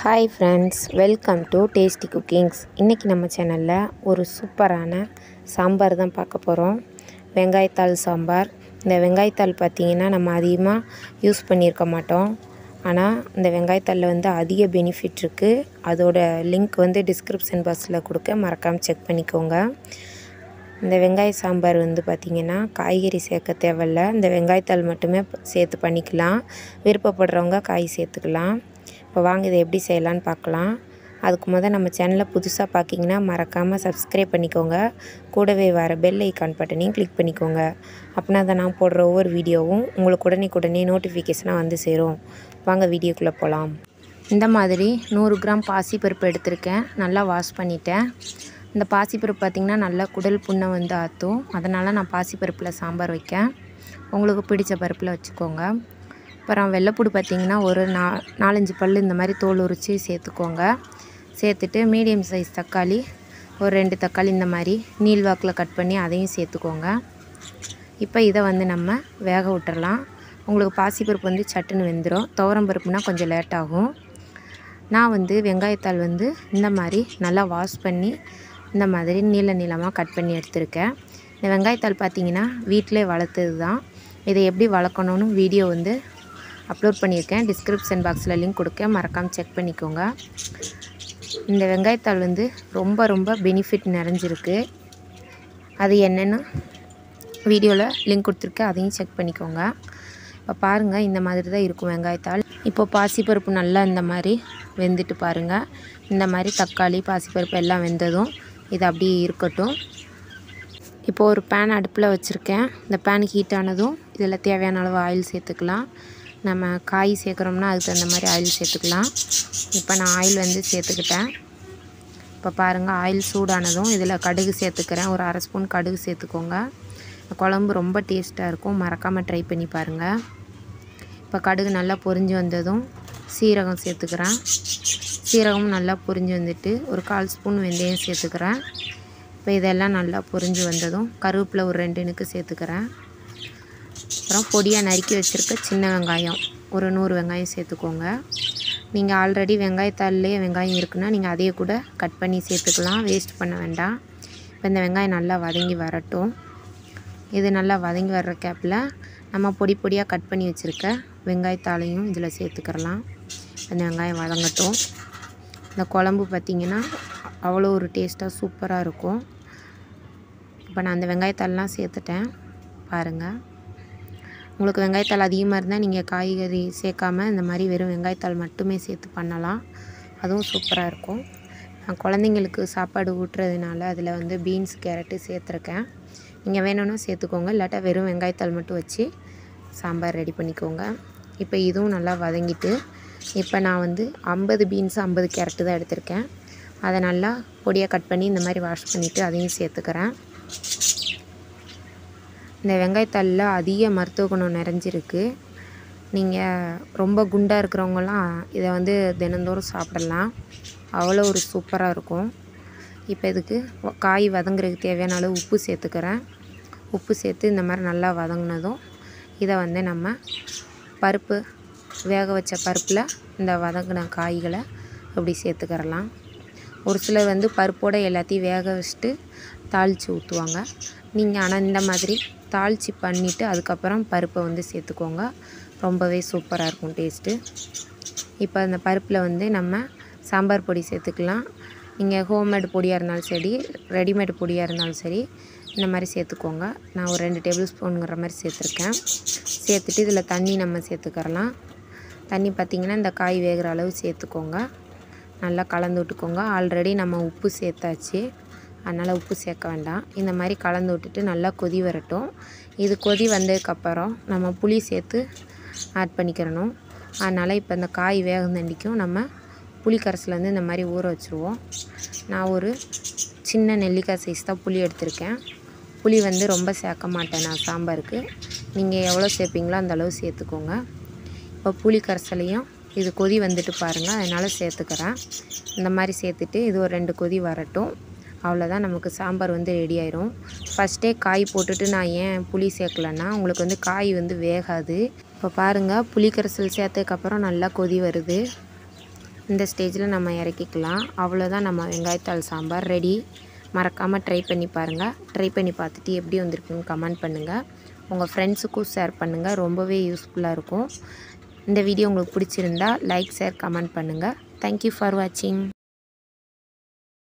hi friends welcome to tasty cookings இன்றைக்கி நம்ம சேனலில் ஒரு சூப்பரான சாம்பார் தான் பார்க்க போகிறோம் வெங்காயத்தாள் சாம்பார் இந்த வெங்காயத்தாள் பார்த்திங்கன்னா நம்ம அதிகமாக யூஸ் பண்ணியிருக்க மாட்டோம் ஆனால் இந்த வெங்காயத்தாளில் வந்து அதிக பெனிஃபிட் இருக்குது அதோட லிங்க் வந்து டிஸ்கிரிப்ஷன் பாக்ஸில் கொடுக்க மறக்காமல் செக் பண்ணிக்கோங்க இந்த வெங்காய சாம்பார் வந்து பார்த்திங்கன்னா காய்கறி சேர்க்க தேவையில்ல இந்த வெங்காயத்தாள் மட்டுமே சேர்த்து பண்ணிக்கலாம் விருப்பப்படுறவங்க காய் சேர்த்துக்கலாம் இப்போ வாங்க இதை எப்படி செய்யலான்னு பார்க்கலாம் அதுக்கு முதல் நம்ம சேனலை புதுசாக பார்க்கிங்கன்னா மறக்காமல் சப்ஸ்கிரைப் பண்ணிக்கோங்க கூடவே வர பெல் ஐக்கான் பட்டனையும் கிளிக் பண்ணிக்கோங்க அப்படின்னா தான் நான் போடுற ஒவ்வொரு வீடியோவும் உங்களுக்கு உடனே உடனே நோட்டிஃபிகேஷனாக வந்து சேரும் வாங்க வீடியோக்குள்ளே போகலாம் இந்த மாதிரி நூறு கிராம் பாசிப்பருப்பு எடுத்திருக்கேன் நல்லா வாஷ் பண்ணிட்டேன் இந்த பாசிப்பருப்பு பார்த்திங்கன்னா நல்லா குடல் புண்ணை வந்து ஆற்றும் அதனால் நான் பாசிப்பருப்பில் சாம்பார் வைக்கேன் உங்களுக்கு பிடிச்ச பருப்பில் வச்சுக்கோங்க அப்புறம் வெள்ளைப்பூடு பார்த்திங்கன்னா ஒரு நா நாலஞ்சு பல் இந்த மாதிரி தோல் உரித்து சேர்த்துக்கோங்க சேர்த்துட்டு மீடியம் சைஸ் தக்காளி ஒரு ரெண்டு தக்காளி இந்த மாதிரி நீள்வாக்கில் கட் பண்ணி அதையும் சேர்த்துக்கோங்க இப்போ இதை வந்து நம்ம வேக விட்டுறலாம் உங்களுக்கு பாசிப்பருப்பு வந்து சட்டுன்னு வெந்துடும் துவரம் பருப்புனா கொஞ்சம் லேட் ஆகும் நான் வந்து வெங்காயத்தாள் வந்து இந்த மாதிரி நல்லா வாஷ் பண்ணி இந்த மாதிரி நீள நீளமாக கட் பண்ணி எடுத்திருக்கேன் இந்த வெங்காயத்தாள் பார்த்திங்கன்னா வீட்டிலே வளர்த்தது தான் இதை எப்படி வளர்க்கணும்னு வீடியோ வந்து அப்லோட் பண்ணியிருக்கேன் டிஸ்கிரிப்ஷன் பாக்ஸில் லிங்க் கொடுக்க மறக்காமல் செக் பண்ணிக்கோங்க இந்த வெங்காயத்தாள் வந்து ரொம்ப ரொம்ப பெனிஃபிட் நிறைஞ்சிருக்கு அது என்னென்னு வீடியோவில் லிங்க் கொடுத்துருக்கேன் அதையும் செக் பண்ணிக்கோங்க இப்போ பாருங்கள் இந்த மாதிரி தான் இருக்கும் வெங்காயத்தாள் இப்போ பாசிப்பருப்பு நல்லா இந்த மாதிரி வெந்துட்டு பாருங்கள் இந்த மாதிரி தக்காளி பாசிப்பருப்பு எல்லாம் வெந்ததும் இது அப்படியே இருக்கட்டும் இப்போ ஒரு பேன் அடுப்பில் வச்சுருக்கேன் இந்த பேன் ஹீட் ஆனதும் இதில் தேவையான அளவு ஆயில் சேர்த்துக்கலாம் நம்ம காய் சேர்க்குறோம்னா அதுக்கு தகுந்த மாதிரி ஆயில் சேர்த்துக்கலாம் இப்போ நான் ஆயில் வந்து சேர்த்துக்கிட்டேன் இப்போ பாருங்கள் ஆயில் சூடானதும் இதில் கடுகு சேர்த்துக்கிறேன் ஒரு அரை ஸ்பூன் கடுகு சேர்த்துக்கோங்க குழம்பு ரொம்ப டேஸ்ட்டாக இருக்கும் மறக்காமல் ட்ரை பண்ணி பாருங்கள் இப்போ கடுகு நல்லா பொரிஞ்சு வந்ததும் சீரகம் சேர்த்துக்கிறேன் சீரகமும் நல்லா பொரிஞ்சு வந்துட்டு ஒரு கால் ஸ்பூன் வெந்தயம் சேர்த்துக்கிறேன் இப்போ இதெல்லாம் நல்லா பொரிஞ்சு வந்ததும் கருவேப்பிலை ஒரு ரெண்டு இனுக்கு சேர்த்துக்கிறேன் அப்புறம் பொடியாக நறுக்கி வச்சுருக்க சின்ன வெங்காயம் ஒரு நூறு வெங்காயம் சேர்த்துக்கோங்க நீங்கள் ஆல்ரெடி வெங்காயத்தாள்லேயே வெங்காயம் இருக்குன்னா நீங்கள் அதையே கூட கட் பண்ணி சேர்த்துக்கலாம் வேஸ்ட் பண்ண வேண்டாம் இப்போ இந்த வெங்காயம் நல்லா வதங்கி வரட்டும் இது நல்லா வதங்கி வர்ற கேப்பில் நம்ம பொடி பொடியாக கட் பண்ணி வச்சுருக்க வெங்காயத்தாளையும் இதில் சேர்த்துக்கிறலாம் அந்த வெங்காயம் வதங்கட்டும் இந்த குழம்பு பார்த்திங்கன்னா அவ்வளோ ஒரு டேஸ்ட்டாக சூப்பராக இருக்கும் இப்போ நான் அந்த வெங்காயத்தாள்லாம் சேர்த்துட்டேன் பாருங்கள் உங்களுக்கு வெங்காயத்தாள் அதிகமாக இருந்தால் நீங்கள் காய்கறி சேர்க்காம இந்த மாதிரி வெறும் வெங்காயத்தாள் மட்டுமே சேர்த்து பண்ணலாம் அதுவும் சூப்பராக இருக்கும் நான் குழந்தைங்களுக்கு சாப்பாடு ஊட்டுறதுனால அதில் வந்து பீன்ஸ் கேரட்டு சேர்த்துருக்கேன் நீங்கள் வேணும்னா சேர்த்துக்கோங்க இல்லாட்டா வெறும் வெங்காயத்தாள் மட்டும் வச்சு சாம்பார் ரெடி பண்ணிக்கோங்க இப்போ இதுவும் நல்லா வதங்கிட்டு இப்போ நான் வந்து ஐம்பது பீன்ஸ் ஐம்பது கேரட்டு தான் எடுத்திருக்கேன் அதை நல்லா பொடியாக கட் பண்ணி இந்த மாதிரி வாஷ் பண்ணிவிட்டு அதையும் சேர்த்துக்கிறேன் இந்த வெங்காயத்தாளில் அதிக மருத்துவ குணம் நிறைஞ்சிருக்கு நீங்கள் ரொம்ப குண்டாக இருக்கிறவங்கலாம் இதை வந்து தினந்தோறும் சாப்பிடலாம் அவ்வளோ ஒரு சூப்பராக இருக்கும் இப்போ இதுக்கு காய் வதங்குறதுக்கு தேவையான அளவு உப்பு சேர்த்துக்கிறேன் உப்பு சேர்த்து இந்த மாதிரி நல்லா வதங்கினதும் இதை வந்து நம்ம பருப்பு வேக வச்ச பருப்பில் இந்த வதங்கின காய்களை அப்படி சேர்த்துக்கிறலாம் ஒரு சிலர் வந்து பருப்போடு எல்லாத்தையும் வேக வச்சுட்டு தாளித்து ஊற்றுவாங்க நீங்கள் ஆனால் இந்த மாதிரி தாளித்து பண்ணிவிட்டு அதுக்கப்புறம் பருப்பை வந்து சேர்த்துக்கோங்க ரொம்பவே சூப்பராக இருக்கும் டேஸ்ட்டு இப்போ அந்த பருப்பில் வந்து நம்ம சாம்பார் பொடி சேர்த்துக்கலாம் நீங்கள் ஹோம்மேட் பொடியாக இருந்தாலும் சரி ரெடிமேட் பொடியாக இருந்தாலும் சரி இந்த மாதிரி சேர்த்துக்கோங்க நான் ஒரு ரெண்டு டேபிள் ஸ்பூனுங்கிற மாதிரி சேர்த்துருக்கேன் சேர்த்துட்டு இதில் தண்ணி நம்ம சேர்த்துக்கிறலாம் தண்ணி பார்த்திங்கன்னா இந்த காய் வேகிற அளவு சேர்த்துக்கோங்க நல்லா கலந்து விட்டுக்கோங்க ஆல்ரெடி நம்ம உப்பு சேர்த்தாச்சு அதனால் உப்பு சேர்க்க வேண்டாம் இந்த மாதிரி கலந்து விட்டுட்டு நல்லா கொதி வரட்டும் இது கொதி வந்ததுக்கப்புறம் நம்ம புளி சேர்த்து ஆட் பண்ணிக்கிறணும் அதனால் இப்போ இந்த காய் வேகந்தண்டிக்கும் நம்ம புளி கரைசல் வந்து இந்த மாதிரி ஊற வச்சுருவோம் நான் ஒரு சின்ன நெல்லிக்காய் சைஸ் தான் புளி எடுத்திருக்கேன் புளி வந்து ரொம்ப சேர்க்க மாட்டேன் நான் சாம்பாருக்கு நீங்கள் எவ்வளோ சேர்ப்பீங்களோ அந்த அளவு சேர்த்துக்கோங்க இப்போ புளி கரைசலையும் இது கொதி வந்துட்டு பாருங்கள் அதனால் சேர்த்துக்கிறேன் இந்த மாதிரி சேர்த்துட்டு இது ஒரு ரெண்டு கொதி வரட்டும் அவ்வளோதான் நமக்கு சாம்பார் வந்து ரெடி ஆயிரும் ஃபஸ்ட்டே காய் போட்டுட்டு நான் ஏன் புளி சேர்க்கலன்னா உங்களுக்கு வந்து காய் வந்து வேகாது இப்போ பாருங்கள் புளி கரைசல் சேர்த்ததுக்கப்புறம் நல்லா கொதி வருது இந்த ஸ்டேஜில் நம்ம இறக்கிக்கலாம் அவ்வளோதான் நம்ம வெங்காயத்தாள் சாம்பார் ரெடி மறக்காமல் ட்ரை பண்ணி பாருங்கள் ட்ரை பண்ணி பார்த்துட்டு எப்படி வந்திருக்குன்னு கமெண்ட் பண்ணுங்கள் உங்கள் ஃப்ரெண்ட்ஸுக்கும் ஷேர் பண்ணுங்கள் ரொம்பவே யூஸ்ஃபுல்லாக இருக்கும் இந்த வீடியோ உங்களுக்கு பிடிச்சிருந்தா லைக் ஷேர் கமெண்ட் பண்ணுங்கள் தேங்க்யூ ஃபார் வாட்சிங்